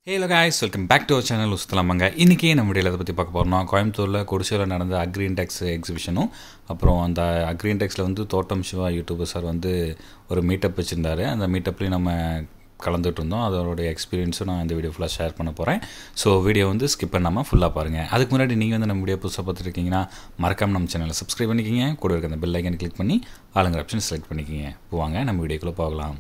Halo guys welcome back to our channel உசுத்தலாமாங்க இன்றைக்கி நம்ம வீடியோவில் அதை பற்றி பார்க்க போகிறோம் கோயம்புத்தூரில் கொடிசியில் நடந்த அக்ரீன் டெக்ஸ் எக்ஸிபிஷனும் அப்புறம் அந்த அக்ரீன் டெக்ஸில் வந்து தோட்டம் சிவா யூடியூபர் சார் வந்து ஒரு மீட்டப் வச்சுருந்தாரு அந்த மீட்டப்லேயும் நம்ம கலந்துட்டு இருந்தோம் அதோடைய எக்ஸ்பீரியன்ஸும் நான் இந்த வீடியோ ஃபுல்லாக ஷேர் பண்ண போகிறேன் ஸோ வீடியோ வந்து ஸ்கிப் பண்ணாமல் ஃபுல்லாக பாருங்கள் அதுக்கு முன்னாடி நீங்கள் வந்து நம்ம வீடியோ புதுசாக பார்த்துருக்கீங்கன்னா மறக்காம நம்ம சேனலை சப்ஸ்கிரைப் பண்ணிக்கிங்க கூட இருக்க அந்த பெல் ஐக்கன் கிளிக் பண்ணி ஆளுங்கிற ஆப்ஷன் செலக்ட் பண்ணிக்கிங்க போவாங்க நம்ம வீடியோக்குள்ளே போகலாம்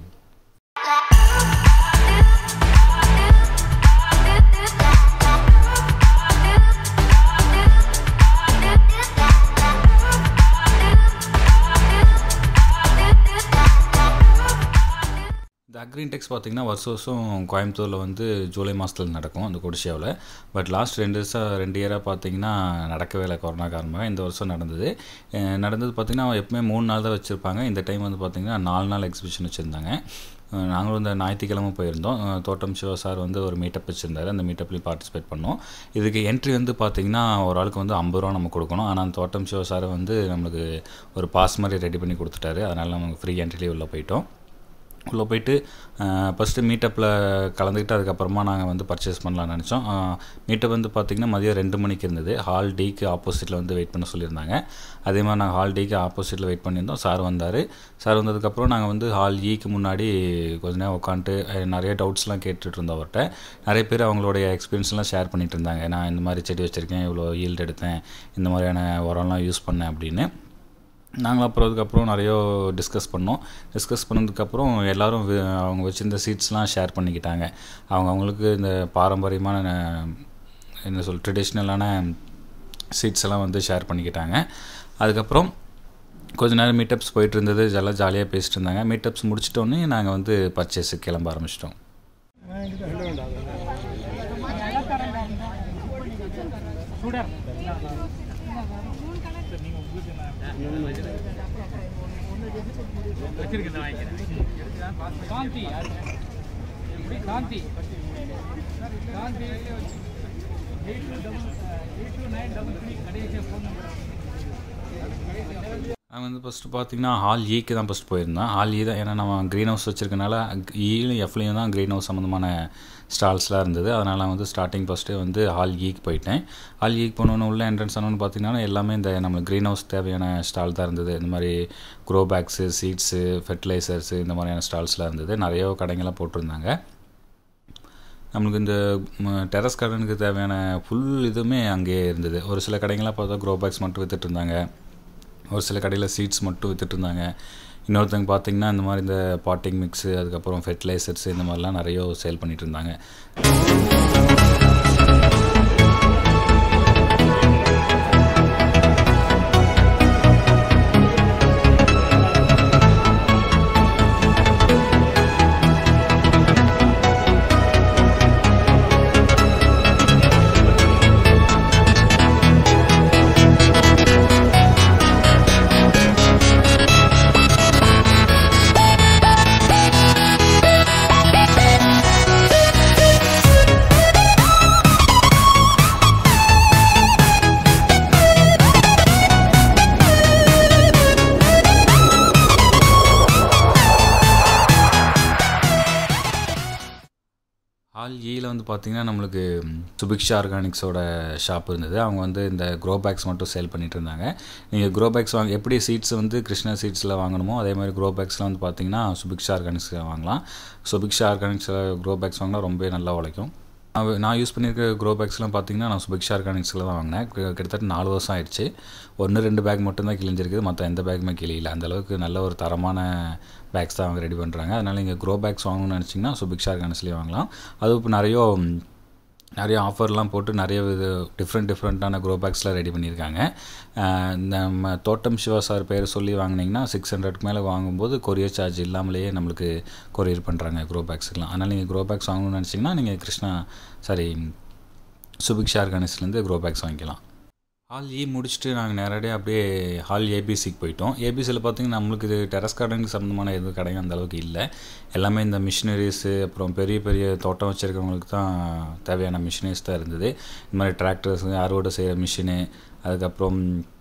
இந்த அக்ரீன் டெக்ஸ் பார்த்திங்கன்னா வருஷம் வருஷம் கோயம்புத்தூரில் வந்து ஜூலை மாதத்தில் நடக்கும் அந்த கொடிஷியாவில் பட் லாஸ்ட் ரெண்டு வருஷம் ரெண்டு இயராக பார்த்தீங்கன்னா நடக்கவே இல்லை கொரோனா காரணமாக இந்த வருஷம் நடந்தது அஹ் நடந்தது பார்த்திங்கன்னா எப்பவுமே மூணு நாள் தான் வச்சுருப்பாங்க இந்த டைம் வந்து பார்த்திங்கன்னா நாலு நாள் எக்ஸிபிஷன் வச்சுருந்தாங்க அஹ் நாங்களும் இந்த ஞாயிற்றுக்கிழமை போயிருந்தோம் அஹ் தோட்டம் சிவா சார் வந்து ஒரு மீட்டப் வச்சுருந்தாரு அந்த மீட்டப்லேயும் பார்ட்டிசிபேட் பண்ணோம் இதுக்கு என்ட்ரி வந்து பார்த்திங்கன்னா ஒரு ஆளுக்கு வந்து ஐம்பது ரூபா நம்ம கொடுக்கணும் ஆனால் அந்த தோட்டம் சிவா சார் வந்து நம்மளுக்கு ஒரு பாஸ் மாதிரி ரெடி பண்ணி கொடுத்துட்டாரு அதனால் நமக்கு ஃப்ரீ என்ட்ரிலேயே உள்ளே போயிட்டோம் உள்ளே போயிட்டு ஃபஸ்ட்டு மீட்டப்பில் கலந்துக்கிட்டு அதுக்கப்புறமா நாங்கள் வந்து பர்ச்சேஸ் பண்ணலாம்னு நினச்சோம் மீட்டப் வந்து பார்த்திங்கன்னா மதியம் ரெண்டு மணிக்கு இருந்தது ஹால் டிக்கு ஆப்போசிட்டில் வந்து வெயிட் பண்ண சொல்லியிருந்தாங்க அதே மாதிரி நாங்கள் ஹால் டிக்கு ஆப்போசிட்டில் வெயிட் பண்ணியிருந்தோம் சார் வந்தார் சார் வந்ததுக்கப்புறம் நாங்கள் வந்து ஹால் ஈக்கு முன்னாடி கொஞ்ச நேரம் உட்காந்துட்டு நிறைய டவுட்ஸ்லாம் கேட்டுட்டு இருந்தோம் அவர்கிட்ட நிறைய பேர் அவங்களுடைய எக்ஸ்பீரியன்ஸ்லாம் ஷேர் பண்ணிட்டு இருந்தாங்க நான் இந்த மாதிரி செடி வச்சுருக்கேன் இவ்வளோ ஈல்டு எடுத்தேன் இந்த மாதிரியான உரம்லாம் யூஸ் பண்ணேன் அப்படின்னு நாங்கள் அப்புறம் அதுக்கப்புறம் நிறைய டிஸ்கஸ் பண்ணோம் டிஸ்கஸ் பண்ணதுக்கப்புறம் எல்லோரும் அவங்க வச்சுருந்த சீட்ஸ்லாம் ஷேர் பண்ணிக்கிட்டாங்க அவங்க அவங்களுக்கு இந்த பாரம்பரியமான என்ன சொல் ட்ரெடிஷ்னலான சீட்ஸ் எல்லாம் வந்து ஷேர் பண்ணிக்கிட்டாங்க அதுக்கப்புறம் கொஞ்ச நேரம் மீட்டப்ஸ் போயிட்டு இருந்தது எல்லாம் ஜாலியாக பேசிட்டு இருந்தாங்க மீட்டப்ஸ் முடிச்சிட்டோன்னே நாங்கள் வந்து பர்ச்சேஸுக்கு கிளம்ப ஆரம்பிச்சிட்டோம் வச்சிருக்கேன் வாங்கிக்கிறேன் Gandhi Gandhi Gandhi eight two double eight two nine double three கடைசி ஃபோன் நம்பர் நான் வந்து ஃபஸ்ட்டு பார்த்தீங்கன்னா ஹால் ஈக்கு தான் ஃபஸ்ட் போயிருந்தேன் ஹால் ஈ தான் ஏன்னா நம்ம க்ரீன் ஹவுஸ் வச்சுருக்கனால ஈலையும் எஃப்லையும் தான் க்ரீன் ஹவுஸ் சம்மந்தமான ஸ்டால்ஸ்லாம் இருந்தது அதனால் நான் வந்து ஸ்டார்டிங் ஃபஸ்ட்டு வந்து ஹால் ஈக்கு போயிட்டேன் ஹால் ஈக்கு போனோன்னு உள்ள என்ட்ரன்ஸ் ஆனோன்னு பார்த்தீங்கன்னா எல்லாமே இந்த நம்ம க்ரீன் ஹவுஸ் தேவையான ஸ்டால் தான் இருந்தது இந்த மாதிரி க்ரோ பேக்ஸு சீட்ஸு ஃபெர்டிலைசர்ஸு இந்த மாதிரியான ஸ்டால்ஸ்லாம் இருந்தது நிறைய கடைங்கள்லாம் போட்டிருந்தாங்க நம்மளுக்கு இந்த டெரஸ் கார்டனுக்கு தேவையான ஃபுல் இதுவுமே அங்கேயே இருந்தது ஒரு சில கடைங்களாம் பார்த்தா க்ரோ பேக்ஸ் மட்டும் விற்றுட்டு இருந்தாங்க ஒரு சில கடையில் சீட்ஸ் மட்டும் விற்றுட்டு இருந்தாங்க இன்னொருத்தங்க பார்த்தீங்கன்னா இந்த மாதிரி இந்த பாட்டிங் மிக்ஸு அதுக்கப்புறம் ஃபெர்டிலைசர்ஸ் இந்த மாதிரிலாம் நிறைய சேல் பண்ணிகிட்டு இருந்தாங்க ஆல் ஈயில் வந்து பார்த்திங்கன்னா நம்மளுக்கு சுபிக்ஷா ஆர்கானிக்ஸோட ஷாப் இருந்தது அவங்க வந்து இந்த க்ரோ பேக்ஸ் மட்டும் சேல் பண்ணிட்டு இருந்தாங்க நீங்கள் க்ரோ பேக்ஸ் வாங்க எப்படி சீட்ஸ் வந்து கிருஷ்ணா சீட்ஸில் வாங்கணுமோ அதே மாதிரி க்ரோ பேக்ஸ்லாம் வந்து பார்த்திங்கன்னா சுபிக்ஷா ஆர்கானிக்ஸில் வாங்கலாம் சுபிக்ஷா ஆர்கானிக்ஸில் க்ரோ பேக்ஸ் வாங்கினா ரொம்ப நல்லா உழைக்கும் நான் யூஸ் பண்ணியிருக்க க்ரோ பேக்ஸ்லாம் பார்த்தீங்கன்னா நான் சுபிக்ஷா ஆர்கானிக்ஸில் தான் வாங்கினேன் கிட்டத்தட்ட நாலு வருஷம் ஆயிடுச்சு ஒன்று ரெண்டு பேக் மட்டும்தான் கிழிஞ்சிருக்குது மற்ற எந்த பேக்குமே கிளியில அந்தளவுக்கு நல்ல ஒரு தரமான பேக்ஸ் தான் அவங்க ரெடி பண்ணுறாங்க அதனால் நீங்கள் க்ரோ பேக்ஸ் வாங்கணும்னு நினச்சிங்கன்னா சுபிக்ஷா ஆர்கானிக்ஸ்லேயே வாங்கலாம் அது இப்போ நிறைய நிறைய ஆஃபர்லாம் போட்டு நிறைய இது டிஃப்ரெண்ட் டிஃப்ரெண்ட்டான க்ரோ பேக்ஸ்லாம் ரெடி பண்ணியிருக்காங்க நம்ம தோட்டம் சிவா சார் பேர் சொல்லி வாங்கினீங்கன்னா சிக்ஸ் ஹண்ட்ரட்க்கு மேலே வாங்கும்போது கொரியர் சார்ஜ் இல்லாமலேயே நம்மளுக்கு கொரியர் பண்ணுறாங்க க்ரோ பேக்ஸுக்கெலாம் அதனால் நீங்கள் க்ரோ பேக்ஸ் வாங்கணும்னு நினச்சிங்கன்னா நீங்கள் கிருஷ்ணா சாரி சுபிக்ஷா ஆர்கானிக்ஸ்லேருந்து க்ரோ பேக்ஸ் வாங்கிக்கலாம் ஹால் இ முடிச்சுட்டு நாங்கள் நேரடியாக அப்படியே ஹால் ஏபிசிக்கு போயிட்டோம் ஏபிசியில் பார்த்திங்கன்னா நம்மளுக்கு இது டெரஸ் கார்டனுக்கு சம்மந்தமான எது கடையும் அந்த அளவுக்கு இல்லை எல்லாமே இந்த மிஷினரிஸு அப்புறம் பெரிய பெரிய தோட்டம் வச்சுருக்கவங்களுக்கு தான் தேவையான மிஷினரிஸ் தான் இருந்தது இந்த மாதிரி டிராக்டர்ஸு அறுவடை செய்கிற மிஷினு அதுக்கப்புறம்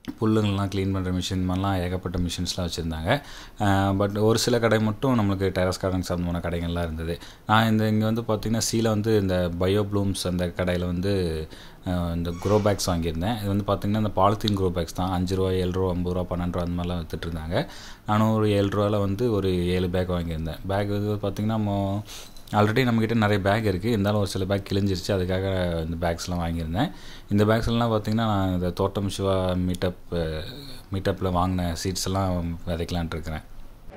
புல்லுங்கள்லாம் க்ளீன் பண்ணுற மிஷின் மாதிரிலாம் ஏகப்பட்ட மிஷின்ஸ்லாம் வச்சுருந்தாங்க பட் ஒரு சில கடை மட்டும் நம்மளுக்கு டெரஸ் கார்டன் சம்மந்தமான கடைகள்லாம் இருந்தது நான் இந்த இங்கே வந்து பார்த்திங்கன்னா சீல வந்து இந்த பயோ ப்ளூம்ஸ் அந்த கடையில் வந்து அஹ், இந்த க்ரோ பேக்ஸ் வாங்கியிருந்தேன் இது வந்து பார்த்திங்கன்னா இந்த பாலித்தீன் க்ரோ பேக்ஸ் தான் அஞ்சு ரூபா ஏழு ரூபா ஐம்பது ரூபா பன்னெண்டு ரூபா அந்த மாதிரிலாம் வித்துட்டு இருந்தாங்க நானும் ஒரு ஏழு ரூபாவில் வந்து ஒரு ஏழு பேக் வாங்கியிருந்தேன் பேக் வந்து பார்த்திங்கன்னா நம்ம ஆல்ரெடி நம்மக்கிட்ட நிறைய பேக் இருக்குது இருந்தாலும் ஒரு சில பேக் கிழிஞ்சிருச்சு அதுக்காக இந்த பேக்ஸ்லாம் வாங்கியிருந்தேன் இந்த பேக்ஸ்லாம் பார்த்திங்கன்னா நான் இந்த தோட்டம் சிவா மீட்டப் மீட்டப்பில் வாங்கின சீட்ஸ் எல்லாம் விதைக்கலான்ட்டு இருக்கிறேன்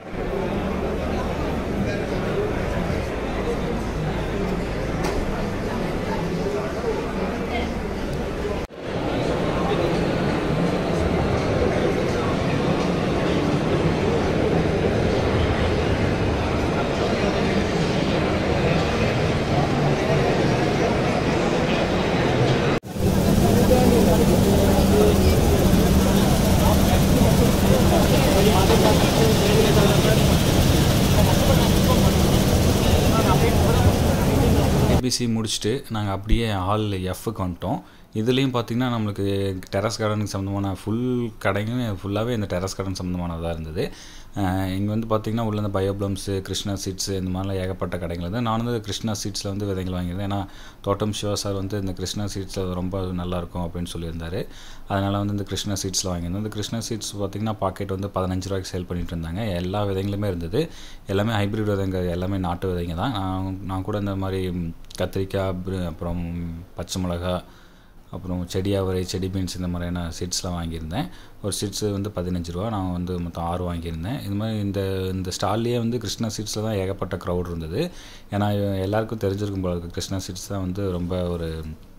ஏபிசி முடிச்சுட்டு நாங்கள் அப்படியே ஹால் எஃப்க்கு வந்துட்டோம் இதுலேயும் பார்த்திங்கன்னா நம்மளுக்கு டெரஸ் கார்டனுக்கு சம்மந்தமான ஃபுல் கடையும் ஃபுல்லாகவே இந்த டெரஸ் கார்டன் சம்மந்தமானதாக இருந்தது இங்கே வந்து பார்த்திங்கன்னா உள்ள இந்த பயோப்ளம்ஸு கிருஷ்ணா சீட்ஸு இந்த மாதிரிலாம் ஏகப்பட்ட கடைகள் வந்து நான் வந்து கிருஷ்ணா சீட்ஸில் வந்து விதைகள் வாங்கியிருந்தேன் ஏன்னா தோட்டம் சிவா சார் வந்து இந்த கிருஷ்ணா சீட்ஸில் ரொம்ப நல்லாயிருக்கும் அப்படின்னு சொல்லியிருந்தார் அதனால் வந்து இந்த கிருஷ்ணா சீட்ஸில் வாங்கியிருந்தேன் இந்த கிருஷ்ணா சீட்ஸ் பார்த்திங்கன்னா பாக்கெட் வந்து பதினஞ்சு ரூபாய்க்கு சேல் பண்ணிட்டு இருந்தாங்க எல்லா விதைங்களுமே இருந்தது எல்லாமே ஹைப்ரிட் விதைங்க எல்லாமே நாட்டு விதைங்க தான் நான் நான் கூட இந்த மாதிரி கத்திரிக்காய் அப்புறம் அப்புறம் பச்சை மிளகா அப்புறம் செடி அவரை செடி பீன்ஸ் இந்த மாதிரியான சீட்ஸ்லாம் வாங்கியிருந்தேன் ஒரு சீட்ஸு வந்து பதினஞ்சு ரூபா நான் வந்து மொத்தம் ஆறு வாங்கியிருந்தேன் இது மாதிரி இந்த இந்த ஸ்டால்லேயே வந்து கிருஷ்ணா சீட்ஸில் தான் ஏகப்பட்ட க்ரௌட் இருந்தது ஏன்னா எல்லாருக்கும் தெரிஞ்சிருக்கும் போல இருக்கு கிருஷ்ணா சீட்ஸ் தான் வந்து ரொம்ப ஒரு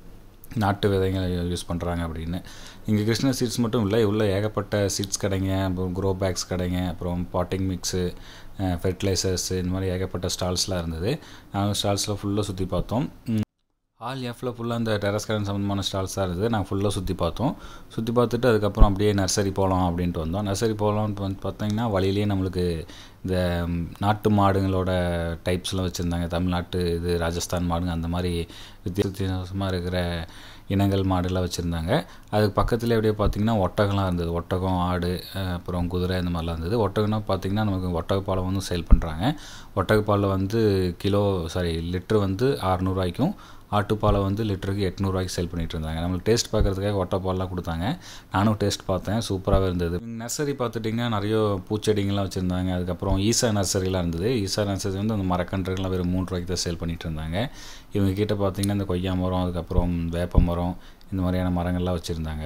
நாட்டு விதைங்க யூஸ் பண்ணுறாங்க அப்படின்னு இங்கே கிருஷ்ணா சீட்ஸ் மட்டும் இல்லை உள்ள ஏகப்பட்ட சீட்ஸ் கடைங்க அப்புறம் க்ரோ பேக்ஸ் கடைங்க அப்புறம் பாட்டிங் மிக்ஸு ஃபெர்டிலைசர்ஸ் இந்த மாதிரி ஏகப்பட்ட ஸ்டால்ஸ்லாம் இருந்தது நாங்கள் ஸ்டால்ஸில் ஃபுல்லாக சுற்றி பார்த்தோம் ம், ஆல் எஃப்ல ஃபுல்லாக அந்த டெரஸ் கார்டன் சம்மந்தமான ஸ்டால்ஸ் தான் இருந்தது நாங்கள் ஃபுல்லாக சுற்றி பார்த்தோம் சுற்றி பார்த்துட்டு அதுக்கப்புறம் அப்படியே நர்சரி போகலாம் அப்படின்ட்டு வந்தோம் நர்சரி போகலான்ட்டு வந்து பார்த்தீங்கன்னா வழியிலேயே நம்மளுக்கு இந்த ம், நாட்டு மாடுங்களோட டைப்ஸ்லாம் வச்சுருந்தாங்க தமிழ்நாட்டு இது ராஜஸ்தான் மாடுங்க அந்த மாதிரி வித்தியாச வித்தியாசமாக இருக்கிற இனங்கள் மாடுலாம் வச்சுருந்தாங்க அதுக்கு பக்கத்துலேயே அப்படியே பார்த்தீங்கன்னா ஒட்டகம்லாம் இருந்தது ஒட்டகம் ஆடு அஹ், அப்புறம் குதிரை இந்த மாதிரிலாம் இருந்தது ஒட்டகம்னா பார்த்தீங்கன்னா நமக்கு ஒட்டகப்பாலை வந்து சேல் பண்ணுறாங்க ஒட்டகப்பாலில் வந்து கிலோ சாரி லிட்டர் வந்து அறநூறுவாய்க்கும் ஆட்டுப்பாலை வந்து லிட்டருக்கு எட்நூறுவாய்க்கு சேல் பண்ணிட்டு இருந்தாங்க நம்மளுக்கு டேஸ்ட் பார்க்கறதுக்காக ஒட்டப்பால்லாம் கொடுத்தாங்க நானும் டேஸ்ட் பார்த்தேன் சூப்பராகவே இருந்தது நர்சரி பார்த்துட்டிங்கன்னா நிறைய பூச்செடிங்கள்லாம் வச்சுருந்தாங்க அதுக்கப்புறம் ஈசா நர்சரிலாம் இருந்தது ஈசா நர்சரி வந்து அந்த மரக்கன்றுகள்லாம் வெறும் மூணு ரூபாய்க்கு தான் சேல் பண்ணிட்டு இருந்தாங்க இவங்க கிட்ட பார்த்தீங்கன்னா இந்த கொய்யா மரம் அதுக்கப்புறம் வேப்ப மரம் இந்த மாதிரியான மரங்கள்லாம் வச்சுருந்தாங்க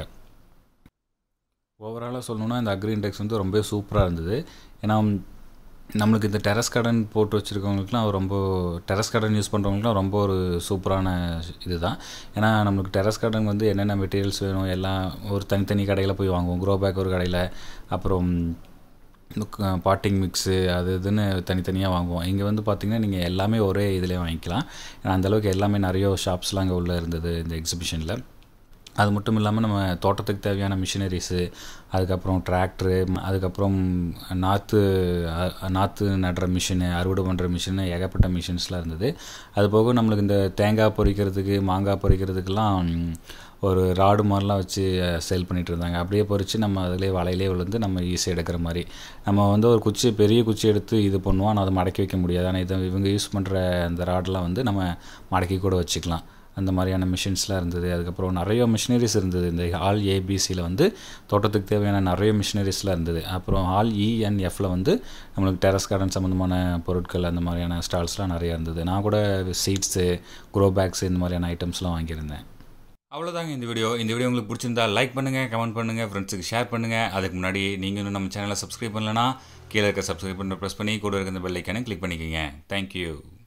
ஓவராலாக சொல்லணுன்னா இந்த அக்ரி இண்டெக்ஸ் வந்து ரொம்ப சூப்பராக இருந்தது ஏன்னா நம்மளுக்கு இந்த டெரஸ் கார்டன் போட்டு வச்சுருக்கவங்களுக்குலாம் ரொம்ப டெரஸ் கார்டன் யூஸ் பண்ணுறவங்களுக்குலாம் ரொம்ப ஒரு சூப்பரான இது தான் ஏன்னா நம்மளுக்கு டெரஸ் கார்டன் வந்து என்னென்ன மெட்டீரியல்ஸ் வேணும் எல்லாம் ஒரு தனித்தனி கடையில் போய் வாங்குவோம் க்ரோ பேக் ஒரு கடையில் அப்புறம் பாட்டிங் மிக்ஸு அது இதுன்னு தனித்தனியாக வாங்குவோம் இங்கே வந்து பார்த்திங்கன்னா நீங்கள் எல்லாமே ஒரே இதிலே வாங்கிக்கலாம் ஏன்னா அந்தளவுக்கு எல்லாமே நிறைய ஷாப்ஸ்லாம் அங்கே உள்ளே இருந்தது இந்த எக்ஸிபிஷனில் அது மட்டும் இல்லாமல் நம்ம தோட்டத்துக்கு தேவையான மிஷினரிஸு அதுக்கப்புறம் டிராக்டரு அதுக்கப்புறம் நாற்று அ- நாற்று நடுற மிஷினு அறுவடை பண்ணுற மிஷினு ஏகப்பட்ட மிஷின்ஸ்லாம் இருந்தது அது போக நம்மளுக்கு இந்த தேங்காய் பொறிக்கிறதுக்கு மாங்காய் பொறிக்கிறதுக்கெல்லாம் ம், ஒரு ராடு மாதிரிலாம் வச்சு சேல் பண்ணிட்டு இருந்தாங்க அப்படியே பொறிச்சு நம்ம அதிலே வலையிலே விழுந்து நம்ம ஈஸியாக எடுக்கிற மாதிரி நம்ம வந்து ஒரு குச்சி பெரிய குச்சி எடுத்து இது பண்ணுவோம் ஆனால் அதை மடக்கி வைக்க முடியாது ஆனால் இதை இவங்க யூஸ் பண்ணுற அந்த ராடெலாம் வந்து நம்ம மடக்கி கூட வச்சுக்கலாம் அந்த மாதிரியான மிஷின்ஸ்லாம் இருந்தது அதுக்கப்புறம் நிறைய மிஷினரிஸ் இருந்தது இந்த ஆல் ஏபிசியில் வந்து தோட்டத்துக்கு தேவையான நிறைய மிஷினரிஸ்லாம் இருந்தது அப்புறம் ஆல் இஎன்எஃப்ல வந்து நம்மளுக்கு டெரஸ் கார்டன் சம்மந்தமான பொருட்கள் அந்த மாதிரியான ஸ்டால்ஸ்லாம் நிறைய இருந்தது நான் கூட சீட்ஸு க்ரோ பேக்ஸ் இந்த மாதிரியான ஐட்டம்ஸ்லாம் வாங்கியிருந்தேன் அவ்வளோதாங்க இந்த வீடியோ இந்த வீடியோ உங்களுக்கு பிடிச்சிருந்தா லைக் பண்ணுங்கள் கமெண்ட் பண்ணுங்கள் ஃப்ரெண்ட்ஸுக்கு ஷேர் பண்ணுங்கள் அதுக்கு முன்னாடி நீங்கள் இன்னும் நம்ம சேனலை சப்ஸ்கிரைப் பண்ணலனா கீழே இருக்க சப்ஸ்கிரைப் பண்ண ப்ரெஸ் பண்ணி கூட இருக்க இந்த பெல் ஐக்கானை கிளிக் பண்ணிக்கோங்க தேங்க்யூ